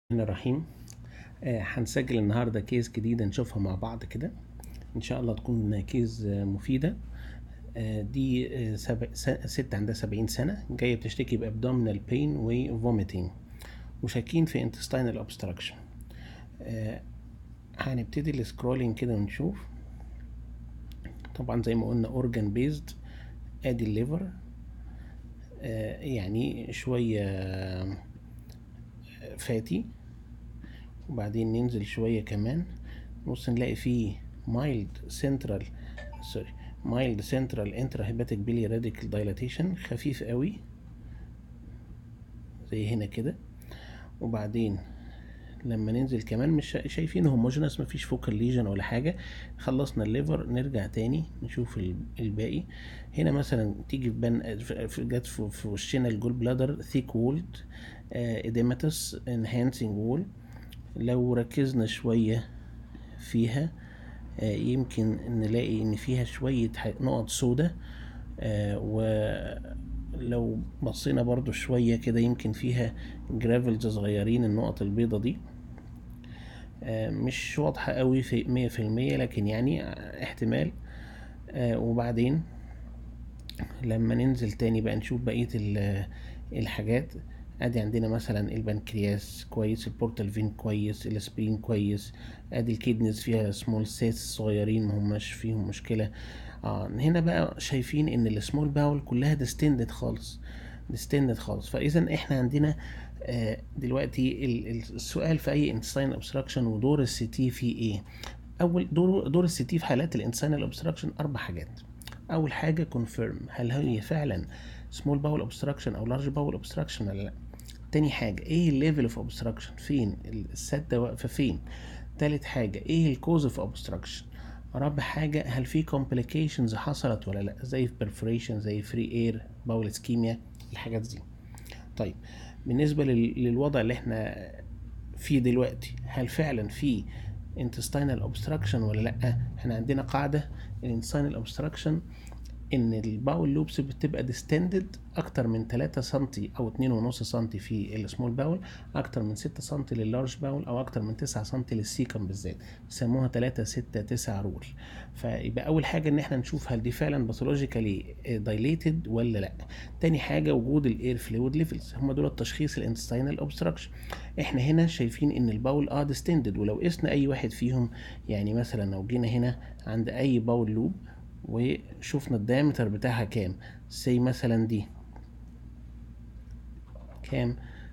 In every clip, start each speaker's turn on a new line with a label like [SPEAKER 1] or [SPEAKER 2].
[SPEAKER 1] الرحمن الرحيم آه، هنسجل النهاردة كيس جديدة نشوفها مع بعض كده إن شاء الله تكون كيس آه، مفيدة آه، دي آه، سب... س- ست عندها سبعين سنة جاية بتشتكي بأبدومينال بين وفوميتنج وشاكين في intestinal obstruction آه، هنبتدي السكرولينج كده ونشوف طبعا زي ما قلنا organ based ادي الليفر آه، يعني شوية آه، فاتي وبعدين ننزل شوية كمان نبص نلاقي فيه mild central سوري mild central intrahepatic biliary radical dilatation خفيف قوي زي هنا كده وبعدين لما ننزل كمان مش شا- شايفين هوموجينس مفيش فوكال ليجن ولا حاجة خلصنا الليفر نرجع تاني نشوف ال- الباقي هنا مثلا تيجي في بان في- في- جت في في وشنا الجول بلادر ثيك وولد اديماتس انهانسنج وول لو ركزنا شوية فيها آه، يمكن نلاقي ان فيها شوية ح- نقط سودة ولو بصينا برضو شوية كده يمكن فيها جرافلز صغيرين النقط البيضة دي آه، مش واضحة قوي في مية في المية لكن يعني احتمال آه، وبعدين لما ننزل تاني بقى نشوف بقية ال- الحاجات ادي عندنا مثلا البنكرياس كويس البورتال فين كويس الاسبرين كويس ادي الكيدنيز فيها سمول سيس صغيرين ما هماش فيهم مشكلة اه هنا بقى شايفين ان السمول باول كلها ديستندد خالص ديستندد خالص فاذا احنا عندنا آه دلوقتي ال- ال- السؤال في اي انتستين اوبستراكشن ودور السي تي في ايه اول دور دور السي تي في حالات الانسان اوبستراكشن اربع حاجات اول حاجه كونفيرم هل هي فعلا سمول باول اوبستراكشن او لارج باول اوبستراكشن ولا لا تاني حاجه ايه الليفل اوف اوبستراكشن فين السده واقفه فين تالت حاجه ايه الكوز اوف اوبستراكشن رابع حاجه هل في complications حصلت ولا لا زي في perforation زي فري اير باول اسكيميا الحاجات دي طيب بالنسبه لل- للوضع اللي احنا فيه دلوقتي هل فعلا في intestinal obstruction ولا لا احنا عندنا قاعده الانتستينال obstruction ان الباول لوبس بتبقى ديستندد اكتر من 3 سم او 2.5 سم في السمول باول اكتر من 6 سم لللارج باول او اكتر من 9 سم للسيكم بالذات بيسموها 3 6 9 رول فيبقى اول حاجه ان احنا نشوف هل دي فعلا باثولوجيكالي دايليتد ولا لا تاني حاجه وجود الاير فلويد ليفلز هم دول التشخيص الانتستينال اوبستراكشن احنا هنا شايفين ان الباول اه ديستندد ولو قسنا اي واحد فيهم يعني مثلا لو جينا هنا عند اي باول لوب وشوفنا الدايمتر بتاعها كام سي مثلا دي كام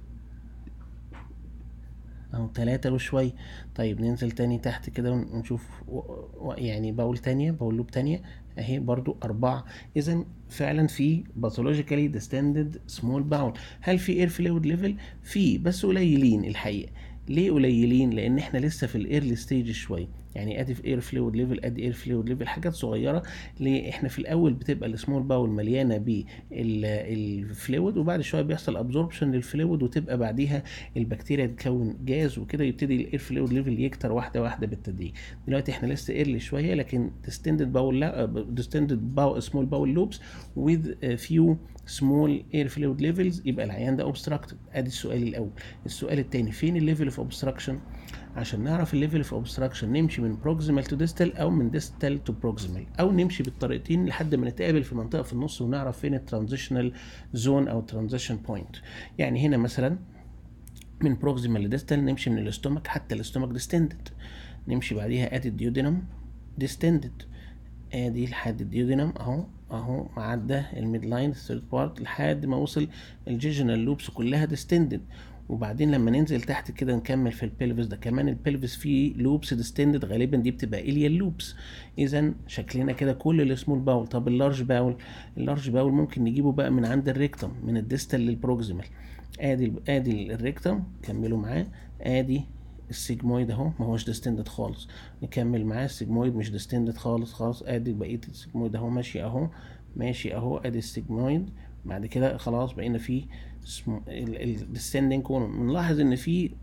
[SPEAKER 1] اهو تلاتة وشوية طيب ننزل تاني تحت كده ونشوف و... و... يعني باول تانية باول لوب تانية اهي برضو أربعة إذا فعلا في باثولوجيكالي ديستندد سمول باول هل في اير فلويد ليفل؟ في بس قليلين الحقيقة ليه قليلين؟ لأن احنا لسه في الايرلي ستيج شوية يعني ادي في اير فلويد ليفل ادي اير فلويد ليفل حاجات صغيره ليه احنا في الاول بتبقى السمول باول مليانه بالفلويد وبعد شويه بيحصل ابزوربشن للفلويد وتبقى بعديها البكتيريا تكون جاز وكده يبتدي الاير فلويد ليفل يكتر واحده واحده بالتدريج دلوقتي احنا لسه ايرلي شويه لكن ديستندد باول ديستندد باول سمول باول لوبس with فيو سمول اير فلويد ليفلز يبقى العيان ده اوبستراكتد ادي السؤال الاول السؤال الثاني فين الليفل اوف اوبستراكشن عشان نعرف الليفل اوف اوبستراكشن نمشي من بروكسيمال تو ديستال او من ديستال تو بروكسيمال او نمشي بالطريقتين لحد ما نتقابل في منطقه في النص ونعرف فين الترانزيشنال زون او ترانزيشن بوينت يعني هنا مثلا من بروكسيمال لديستال نمشي من الاستومك حتى الاستومك ديستندد نمشي بعديها ادي الديودينم ديستندد ادي لحد الديودينم اهو اهو عدى الميد لاين الثيرد بارت لحد ما وصل الجيجنال لوبس كلها ديستندد وبعدين لما ننزل تحت كده نكمل في البلفس ده كمان البلفس فيه لوبس ديستندد غالبا دي بتبقى اليا لوبس اذا شكلنا كده كل السمول باول طب اللارج باول اللارج باول ممكن نجيبه بقى من عند الريكتم من الديستال للبروكسيمال ادي ادي الريكتم كملوا معاه ادي السيجمويد اهو ما هوش ديستندد خالص نكمل معاه السيجمويد مش ديستندد خالص خالص ادي بقيه السيجمويد اهو ماشي اهو ماشي اهو ادي السيجمويد بعد كده خلاص بقينا فيه الديسندنج كولون بنلاحظ ان في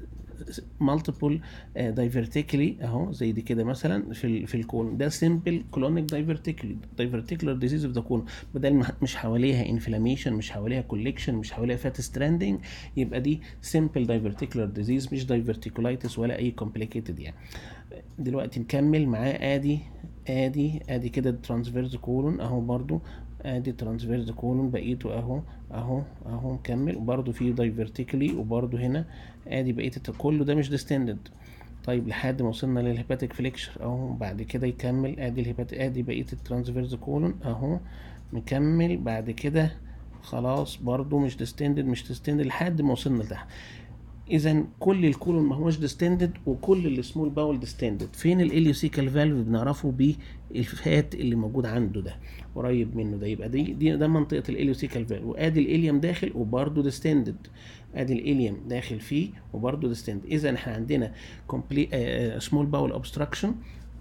[SPEAKER 1] مالتيبل دايفرتيكلي اهو زي دي كده مثلا في ال في الكون ده سيمبل كلونيك دايفرتيكلي دايفرتيكولار ديزيز اوف ذا كون بدل ما مش حواليها انفلاميشن مش حواليها كوليكشن مش حواليها فات ستراندنج يبقى دي سيمبل دايفرتيكولار ديزيز مش دايفرتيكولايتس ولا اي كومبليكيتد يعني دلوقتي نكمل معاه ادي ادي ادي كده الترانسفيرز كولون اهو برضو ادي ترانسفيرز كولون بقيته اهو اهو اهو مكمل وبرضو في دايفرتيكلي وبرضو هنا ادي بقيه الت- كله ده مش ديستندد طيب لحد ما وصلنا للهيباتيك فليكشر اهو بعد كده يكمل ادي الهيبات ادي بقيه الترانسفيرز كولون اهو مكمل بعد كده خلاص برضو مش ديستندد مش ديستندد لحد ما وصلنا لتحت اذا كل الكولون ما هوش ديستندد وكل السمول باول ديستندد فين الاليوسيكال فالف بنعرفه بالفات اللي موجود عنده ده قريب منه ده يبقى دي دي ده منطقه الاليوسيكال فالف وادي الاليوم داخل وبرده ديستندد ادي الاليوم داخل فيه وبرده ديستندد اذا احنا عندنا كومبليت سمول باول اوبستراكشن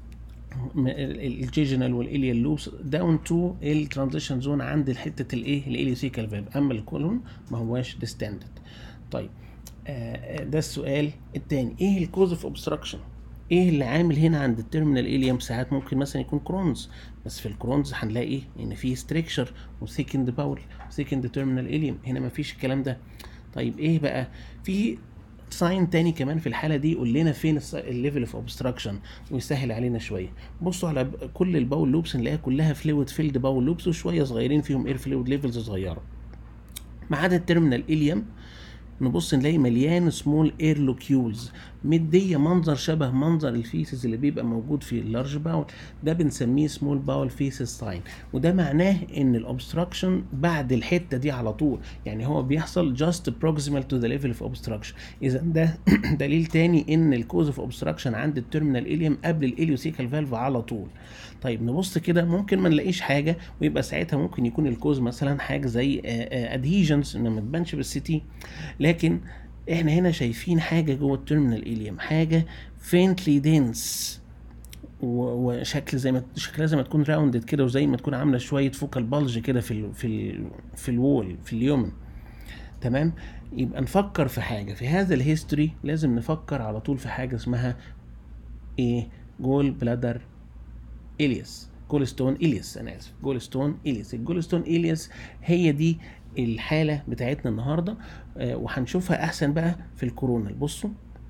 [SPEAKER 1] الجيجنال والاليال لوبس داون تو الترانزيشن زون عند حته الايه الاليوسيكال فالف اما الكولون ما هواش ديستندد طيب آه، ده السؤال الثاني ايه الكوز اوف اوبستراكشن ايه اللي عامل هنا عند التيرمينال اليوم ساعات ممكن مثلا يكون كرونز بس في الكرونز هنلاقي ان في ستريكشر وسيكند باول سيكند تيرمينال اليوم هنا ما فيش الكلام ده طيب ايه بقى في ساين تاني كمان في الحاله دي يقول لنا فين الليفل اوف اوبستراكشن ويسهل علينا شويه بصوا على ب- كل الباول لوبس نلاقيها كلها فلويد فيلد باول لوبس وشويه صغيرين فيهم اير فلويد ليفلز صغيره ما عدا التيرمينال اليوم نبص نلاقي مليان سمول اير لوكيولز مديه منظر شبه منظر الفيسز اللي بيبقى موجود في اللارج باول ده بنسميه سمول باول فيسز ساين وده معناه ان الاوبستراكشن بعد الحته دي على طول يعني هو بيحصل جاست بروكسيمال تو ذا ليفل اوف اوبستراكشن اذا ده دليل تاني ان الكوز اوف اوبستراكشن عند التيرمينال اليوم قبل الاليوسيكال فالف على طول طيب نبص كده ممكن ما نلاقيش حاجه ويبقى ساعتها ممكن يكون الكوز مثلا حاجه زي ادهيجنز ان ما تبانش بالسي تي لكن احنا هنا شايفين حاجه جوه التيرمينال اليوم حاجه فينتلي دينس وشكل زي ما شكلها زي ما تكون راوندد كده وزي ما تكون عامله شويه فوكال بالج كده في ال في ال في الوول في اليومن تمام يبقى نفكر في حاجه في هذا الهيستوري لازم نفكر على طول في حاجه اسمها ايه جول بلادر الياس جولستون الياس انا اسف جولستون الياس الجولستون الياس هي دي الحاله بتاعتنا النهارده آه، وهنشوفها احسن بقى في الكورونال بصوا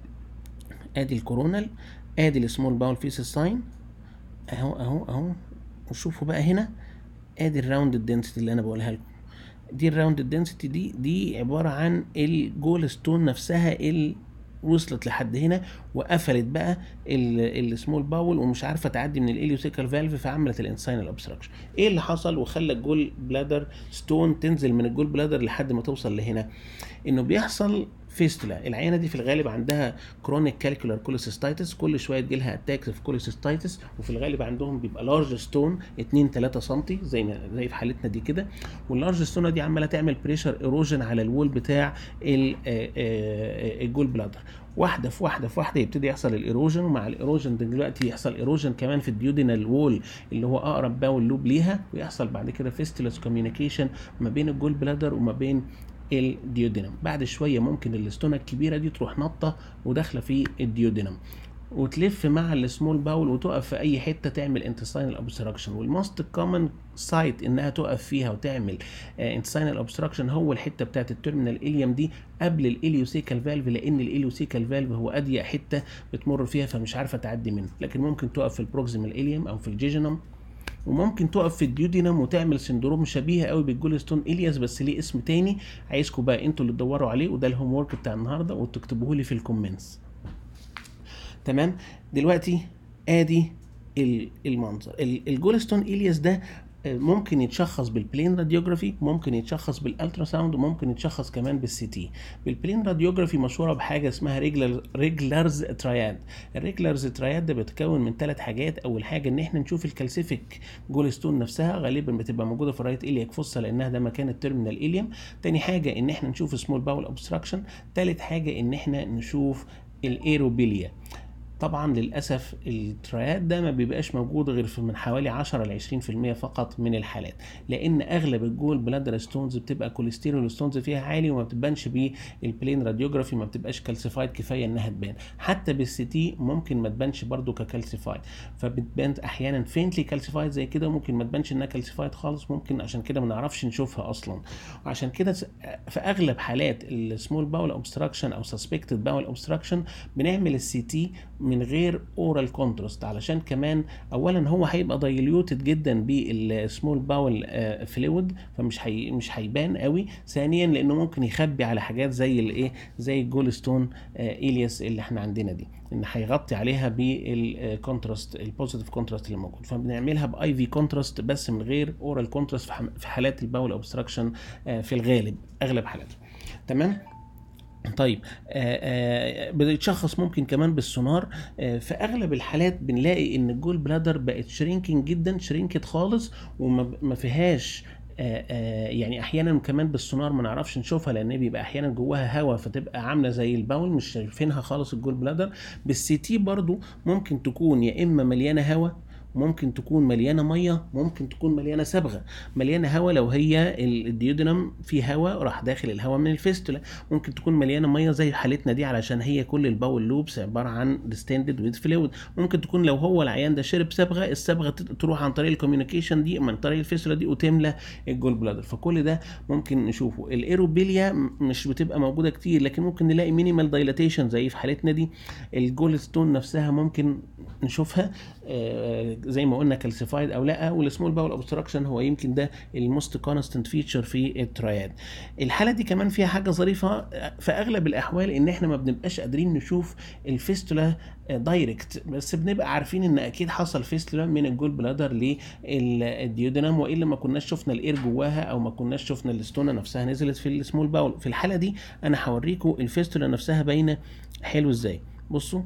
[SPEAKER 1] ادي الكورونال ادي السمول باول فيسز ساين اهو اهو اهو وشوفوا بقى هنا ادي الراوند دنسيتي اللي انا بقولها لكم دي الراوند دنسيتي دي دي عباره عن الجول ستون نفسها اللي وصلت لحد هنا وقفلت بقى السمول باول ومش عارفه تعدي من الاليوسيكال فالف فعملت الانساينال اوبستراكشن ايه اللي حصل وخلى الجول بلادر ستون تنزل من الجول بلادر لحد ما توصل لهنا انه بيحصل فيستولا العينه دي في الغالب عندها كرونيك كالكولار كوليسيستايتس كل شويه تجي لها اتاكس في كوليسيستايتس وفي الغالب عندهم بيبقى لارج ستون 2 3 سم زي ما زي في حالتنا دي كده واللارج ستون دي عماله تعمل بريشر ايروجن على الوول بتاع ال- آه، آه، الجول بلادر واحده في واحده في واحده يبتدي يحصل الايروجن ومع الايروجن ده دلوقتي يحصل ايروجن كمان في الديودينال وول اللي هو اقرب باول لوب ليها ويحصل بعد كده فيستولس كوميونيكيشن ما بين الجول بلادر وما بين الديودينم بعد شويه ممكن الاستونه الكبيره دي تروح نطه وداخله في الديودينم وتلف مع السمول باول وتقف في اي حته تعمل انتستينال اوبستراكشن والموست كومن سايت انها تقف فيها وتعمل انتستينال اوبستراكشن هو الحته بتاعت التيرمينال اليوم دي قبل الاليوسيكال فالف لان الاليوسيكال فالف هو اضيق حته بتمر فيها فمش عارفه تعدي منه لكن ممكن تقف في البروكسيمال اليوم او في الجيجينم وممكن تقف في الديودينم وتعمل سندروم شبيه قوي بالجولستون الياس بس ليه اسم تاني عايزكم بقى انتوا اللي تدوروا عليه وده الهوم ورك بتاع النهارده وتكتبوه لي في الكومنتس تمام دلوقتي ادي ال- المنظر ال- الجولستون الياس ده آه، ممكن يتشخص بالبلين راديوجرافي ممكن يتشخص بالالترا ساوند وممكن يتشخص كمان بالسي تي بالبلين راديوجرافي مشهوره بحاجه اسمها ريجلر ريجلرز تراياد الريجلرز تراياد ده بيتكون من ثلاث حاجات اول حاجه ان احنا نشوف الكالسيفيك جولستون نفسها غالبا بتبقى موجوده في الرايت الياك فوسا لانها ده مكان التيرمينال اليوم تاني حاجه ان احنا نشوف سمول باول اوبستراكشن تالت حاجه ان احنا نشوف الايروبيليا طبعا للاسف الترياد ده ما بيبقاش موجود غير في من حوالي 10 ل 20% فقط من الحالات لان اغلب الجول بلادر ستونز بتبقى كوليسترول ستونز فيها عالي وما بتبانش بالبلين راديوجرافي ما بتبقاش كالسيفايد كفايه انها تبان حتى بالسي تي ممكن ما تبانش برضو ككالسيفايد فبتبان احيانا فينتلي كالسيفايد زي كده ممكن ما تبانش انها كالسيفايد خالص ممكن عشان كده ما نعرفش نشوفها اصلا وعشان كده في اغلب حالات السمول باول اوبستراكشن او سسبكتد باول اوبستراكشن بنعمل السي تي من غير اورال كونتراست علشان كمان اولا هو هيبقى دايليوتد جدا بالسمول باول فلويد فمش حي مش هيبان قوي ثانيا لانه ممكن يخبي على حاجات زي الايه زي الجول ستون الياس اللي احنا عندنا دي ان هيغطي عليها بالكونتراست البوزيتيف كونتراست اللي موجود فبنعملها باي في كونتراست بس من غير اورال كونتراست في حالات الباول اوبستراكشن في الغالب اغلب حالاته تمام طيب آه آه بيتشخص ممكن كمان بالسونار آه في اغلب الحالات بنلاقي ان الجول بلادر بقت شرينكينج جدا شرينكت خالص وما فيهاش آآ آآ يعني احيانا كمان بالسونار ما نعرفش نشوفها لان بيبقى احيانا جواها هواء فتبقى عامله زي الباول مش شايفينها خالص الجول بلادر بالسي تي برضو ممكن تكون يا اما مليانه هواء ممكن تكون مليانه ميه ممكن تكون مليانه صبغه مليانه هواء لو هي الديودنم فيه هواء راح داخل الهواء من الفيستولا ممكن تكون مليانه ميه زي حالتنا دي علشان هي كل الباول لوبس عباره عن ديستندد ويز فلويد ممكن تكون لو هو العيان ده شرب صبغه الصبغه تروح عن طريق الكوميونيكيشن دي من طريق الفيستولا دي وتملى الجول بلادر فكل ده ممكن نشوفه الايروبيليا مش بتبقى موجوده كتير لكن ممكن نلاقي مينيمال دايلاتيشن زي في حالتنا دي الجول ستون نفسها ممكن نشوفها زي ما قلنا كالسيفايد او لا والسمول باول اوبستراكشن هو يمكن ده الموست كونستنت فيتشر في الترياد الحاله دي كمان فيها حاجه ظريفه في اغلب الاحوال ان احنا ما بنبقاش قادرين نشوف الفيستولا دايركت بس بنبقى عارفين ان اكيد حصل فيستولا من الجول بلادر للديودنم والا ما كناش شفنا الاير جواها او ما كناش شفنا الستونه نفسها نزلت في السمول باول في الحاله دي انا هوريكم الفيستولا نفسها باينه حلو ازاي بصوا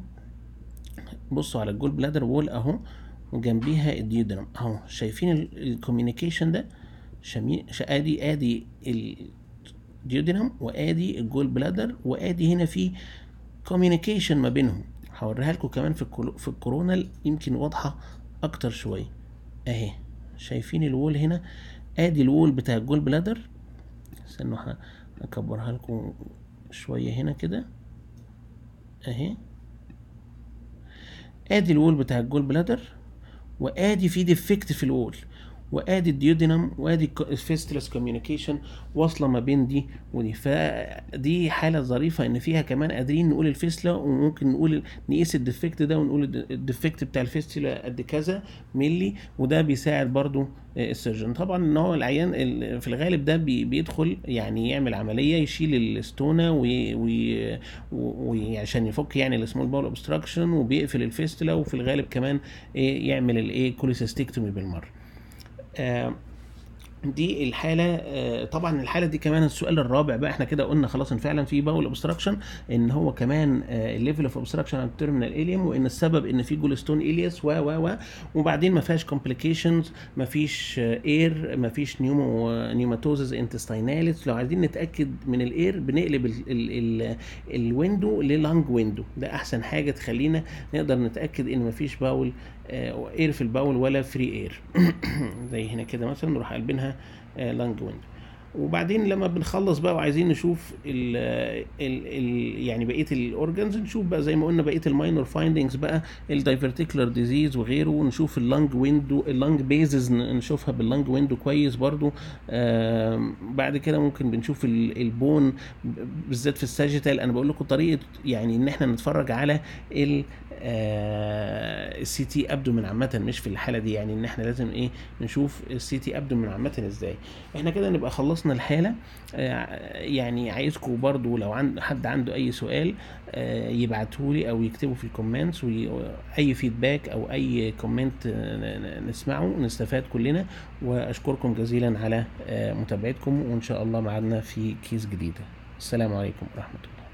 [SPEAKER 1] بصوا على الجول بلادر وول اهو وجنبيها الديودرم اهو شايفين الكوميونيكيشن ده شمي... ادي ادي الديودرم وادي الجول بلادر وادي هنا في كوميونيكيشن ما بينهم هوريها لكم كمان في الكولو... في الكورونال يمكن واضحه اكتر شويه اهي شايفين الوول هنا ادي الوول بتاع الجول بلادر استنوا هكبرها لكم شويه هنا كده اهي ادي الوول بتاع الجول بلادر وادي في ديفكت في الوول وادي الديودينم وادي الفيستلس كوميونيكيشن واصله ما بين دي ودي فدي حاله ظريفه ان فيها كمان قادرين نقول الفيستلا وممكن نقول نقيس الديفكت ده ونقول الديفكت بتاع الفيستلا قد كذا ملي وده بيساعد برضو السيرجن طبعا ان هو العيان في الغالب ده بيدخل يعني يعمل عمليه يشيل الستونه وعشان يفك يعني السمول باول اوبستراكشن وبيقفل الفيستلا وفي الغالب كمان يعمل الايه كوليسيستكتومي بالمره آه دي الحاله آه طبعا الحاله دي كمان السؤال الرابع بقى احنا كده قلنا خلاص ان فعلا في باول اوبستراكشن ان هو كمان آه الليفل اوف اوبستراكشن عند التيرمينال اليوم وان السبب ان في جولستون الياس و و و وبعدين ما فيهاش كومبليكيشنز ما فيش اير ما فيش نيومو نيوماتوزز انتستيناليس لو عايزين نتاكد من الاير بنقلب ال ال ال الويندو للانج ويندو ده احسن حاجه تخلينا نقدر نتاكد ان ما فيش باول اير في الباول ولا فري اير زي هنا كده مثلا نروح قلبينها لانج ويند وبعدين لما بنخلص بقى وعايزين نشوف ال ال ال يعني بقيه الاورجنز نشوف بقى زي ما قلنا بقيه الماينور فايندنجز بقى الدايفرتيكولار ديزيز وغيره ونشوف اللانج ويندو اللانج بيزز نشوفها باللانج ويندو كويس برضو آه بعد كده ممكن بنشوف البون بالذات في الساجيتال انا بقول لكم طريقه يعني ان احنا نتفرج على ال السي تي ابدومن عامه مش في الحاله دي يعني ان احنا لازم ايه نشوف السي تي ابدومن عامه ازاي احنا كده نبقى خلصنا الحاله آه يعني عايزكم برضو لو عند حد عنده اي سؤال آه يبعته لي او يكتبه في الكومنتس واي فيدباك او اي كومنت نسمعه نستفاد كلنا واشكركم جزيلا على متابعتكم وان شاء الله معنا في كيس جديده السلام عليكم ورحمه الله